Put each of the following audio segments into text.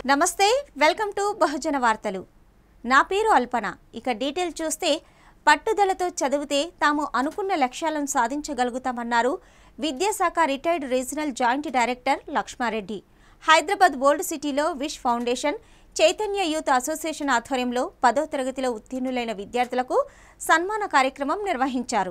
నమస్తే welcome to బహుజన వార్తలు నా పేరు అల్పన ఇక డీటెయిల్ చూస్తే పట్టుదలతో చదివితే తాము అనుకున్న లక్ష్యాలను సాధించగలుగుతామన్నారు విద్యాశాఖ retired regional joint director Lakshmareddy Hyderabad old సిటీలో wish foundation Chaitanya youth association ఆధ్వర్యంలో పదో తరగతిలో ఉత్తీర్ణులైన విద్యార్థులకు సన్మాన కార్యక్రమం నిర్వహించారు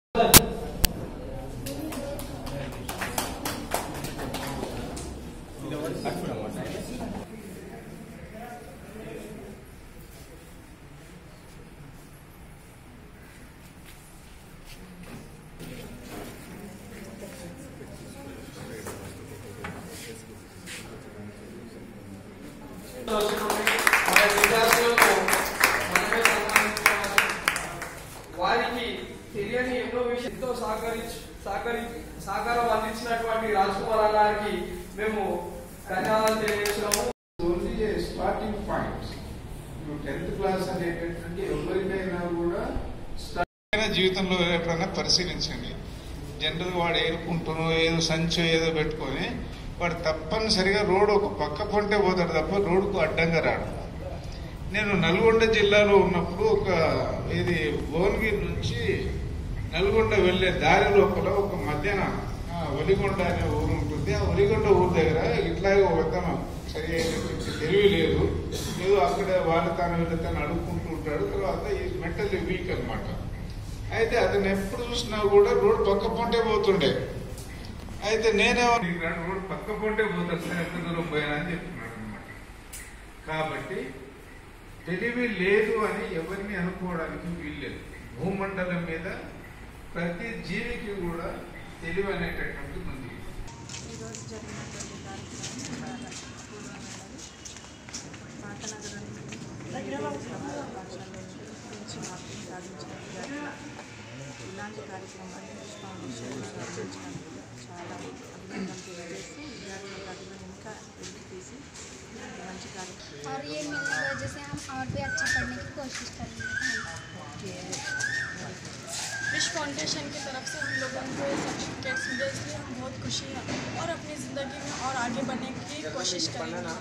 మన విద్యార్థులకు మనమే సన్మానించుకోవాలి. వారికి తెలియని ఎన్నో విషయంతో సహకరించి సహకరి సహకారం అందించినటువంటి రాజ్ కుమార్ గారికి మేము ధన్యవాదాలు తెలియజేస్తున్నాము ఓన్లీ ఏ స్టార్టింగ్ పాయింట్ నువ్వు టెన్త్ క్లాస్ అనేటటువంటి ఎవరికైనా కూడా ఏదైనా జీవితంలో ఎప్పుడైనా పరిశీలించండి జనరల్ వాడు ఏరుకుంటున్నో ఏదో సంచో ఏదో పెట్టుకొని వాడు తప్పనిసరిగా రోడ్డు ఒక పక్క పొంటే పోతాడు తప్ప రోడ్డుకు అడ్డంగా రాడు నేను నల్గొండ జిల్లాలో ఉన్నప్పుడు ఒక ఇది భువనగిరి నుంచి నల్గొండ వెళ్ళే దారి లోపల ఒక మధ్యాహ్నం ఆ, ఒలిగొండ అనే ఊరు ఉంటుంది ఆ ఒలిగొండ ఊరు దగ్గర ఇట్లాగే ఒక అతను సరి అయినటువంటి తెలివి లేదు ఏదో అక్కడే వాళ్ళు తాను వీళ్ళు తాను అడుక్కుంటూ ఉంటాడు తర్వాత ఈ మెంటల్లీ వీక్ అన్నమాట అయితే అతను ఎప్పుడు చూసినా కూడా రోడ్ పక్క పొంటే పోతుండే అయితే నేనేమో "నీకు రా, రోడ్ పక్క పొంటే పోతాడు సార్ ఎంత దూరం పోయినా అని చెప్తున్నాడు అనమాట కాబట్టి తెలివి లేదు అని ఎవరిని అనుకోవడానికి వీల్లేదు భూమండలం మీద ప్రతి జీవికి కూడా తెలివి అనేటటువంటిది ఉంది ఈరోజు జరిగినటువంటి కార్యక్రమం చాలా పూర్వమైనది పాతనగరంలో భాషల్లో గురించి మార్పులు సాధించిన విద్యార్థులు ఇలాంటి కార్యక్రమాన్ని విష్ ఫౌండేషన్ నిర్వహించినందుకు చాలా అభినందనలు తెలియజేస్తూ విద్యార్థుల ప్రతిభను ఇంకా వెలికి తీసి మంచి కార్యక్రమం और ये मिलने की वजह से हम और भी अच्छा पढ़ने की कोशिश करेंगे विश फाउंडेशन की तरफ से हम लोगों को ये सर्टिफिकेट्स मिले इसलिए हम बहुत खुशी हैं और अपनी ज़िंदगी में और आगे बढ़ने की कोशिश करेंगे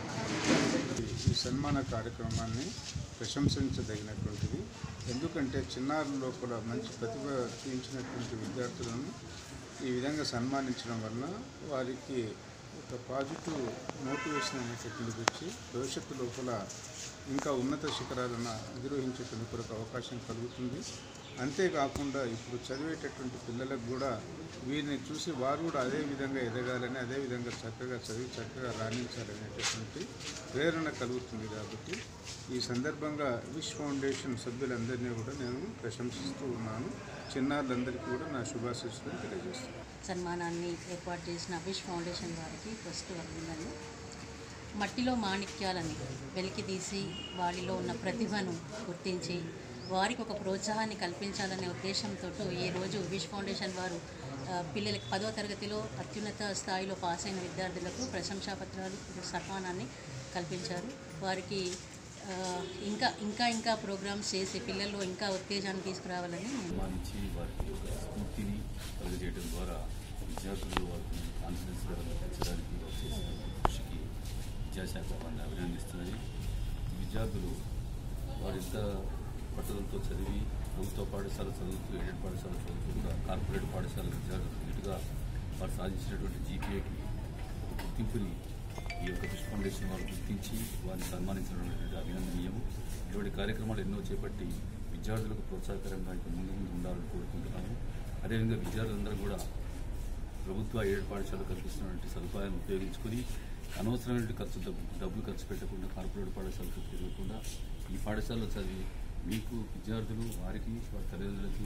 ఈ సన్మాన కార్యక్రమాన్ని ప్రశంసించదగినటువంటిది ఎందుకంటే చిన్నారుల లోపల మంచి ప్రతిభ చూపించినటువంటి విద్యార్థులను ఈ విధంగా సన్మానించడం వలన వారికి ఒక పాజిటివ్ మోటివేషన్ అనేటటువంటిది వచ్చి భవిష్యత్తు లోపల ఇంకా ఉన్నత శిఖరాలను అధిరోహించేటువంటి కొరకు అవకాశం కలుగుతుంది అంతేకాకుండా ఇప్పుడు చదివేటటువంటి పిల్లలకు కూడా వీరిని చూసి వారు కూడా అదే విధంగా ఎదగాలని అదే విధంగా చక్కగా చదివి చక్కగా రాణించాలనేటటువంటి ప్రేరణ కలుగుతుంది కాబట్టి ఈ సందర్భంగా విష్ ఫౌండేషన్ సభ్యులందరినీ కూడా నేను ప్రశంసిస్తూ ఉన్నాను చిన్నారులందరికీ కూడా నా శుభాశీస్సులను తెలియజేస్తున్నాను సన్మానాన్ని ఏర్పాటు చేసిన విష్ ఫౌండేషన్ వారికి ఫస్ట్ అభినందనలు మట్టిలో మాణిక్యాలని వెలికి తీసి వారిలో ఉన్న ప్రతిభను గుర్తించి వారికి ఒక ప్రోత్సాహాన్ని కల్పించాలనే ఉద్దేశంతో ఈరోజు విష్ ఫౌండేషన్ వారు ఆ, పిల్లలకి పదో తరగతిలో అత్యున్నత స్థాయిలో పాస్ అయిన విద్యార్థులకు ప్రశంసాపత్రాలు సన్మానాన్ని కల్పించారు వారికి ఆ, ఇంకా ఇంకా ఇంకా ప్రోగ్రామ్స్ చేసి పిల్లల్లో ఇంకా ఉత్తేజాన్ని తీసుకురావాలని నేను సన్మానించి వారికి ఒక స్ఫూర్తిని కలుగజేయడం ద్వారా విద్యార్థులు వారికి కాన్ఫిడెన్స్ లెవెల్ పెంచడానికి వారు చేసిన కృషికి విద్యాశాఖ వారిని అభినందిస్తున్నది విద్యార్థులు వారు ఎంత పట్టుదలతో చదివి ప్రభుత్వ పాఠశాల చదువుతూ ఎయిడెడ్ పాఠశాల చదువుతూ కూడా కార్పొరేట్ పాఠశాల విద్యార్థులు నీటుగా వారు సాధించినటువంటి జీపీఏకి ఒక గుర్తింపుని ఈ యొక్క విష్ ఫౌండేషన్ వారు గుర్తించి వారిని సన్మానించినటువంటి అభినందనీయం ఇటువంటి కార్యక్రమాలు ఎన్నో చేపట్టి విద్యార్థులకు ప్రోత్సాహకరంగా ఇంకా ముందు ముందు ఉండాలని కోరుకుంటున్నాము అదేవిధంగా విద్యార్థులందరూ కూడా ప్రభుత్వ ఏడు పాఠశాల కల్పిస్తున్నటువంటి సదుపాయాలను ఉపయోగించుకొని అనవసరమైన ఖర్చు డబ్బు డబ్బులు ఖర్చు పెట్టకుండా కార్పొరేట్ పాఠశాలకు తిరగకుండా ఈ పాఠశాలలో చదివి మీకు విద్యార్థులు వారికి వారి తల్లిదండ్రులకి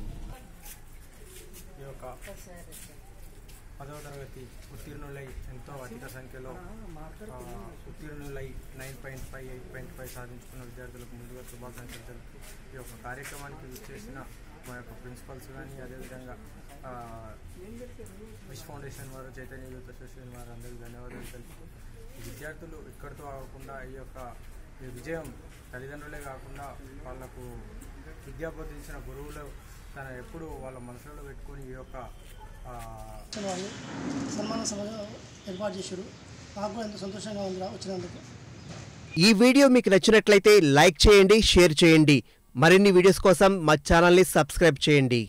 ఈ యొక్క పదవ తరగతి ఉత్తీర్ణులై ఎంతో అధిక సంఖ్యలో ఆ, ఉత్తీర్ణులై nine point five eight point five సాధించుకున్న విద్యార్థులకు ముందుగా శుభాకాంక్షలు తెలుపుతూ ఈ యొక్క కార్యక్రమానికి విచ్చేసిన మా యొక్క ప్రిన్సిపల్స్ కానీ అదేవిధంగా ఆ, విష్ ఫౌండేషన్ వారు చైతన్య యూత్ అసోసియేషన్ వారు అందరికీ ధన్యవాదాలు తెలుపుతూ ఈ విద్యార్థులు ఇక్కడితో కాకుండా ఈ యొక్క ఈ విజయం తల్లిదండ్రులే కాకుండా వాళ్ళకు విద్యా బోధించిన గురువులు తన ఎప్పుడు వాళ్ళ మనసులో పెట్టుకొని ఈ యొక్క ఆ, వాళ్ళు సన్మాన సభ ఏర్పాటు చేశారు మాకు కూడా ఎంతో సంతోషంగా ఉంది వచ్చినందుకు ఈ వీడియో మీకు నచ్చినట్లయితే లైక్ చేయండి షేర్ చేయండి మరిన్ని వీడియోస్ కోసం మా ఛానల్ని సబ్స్క్రైబ్ చేయండి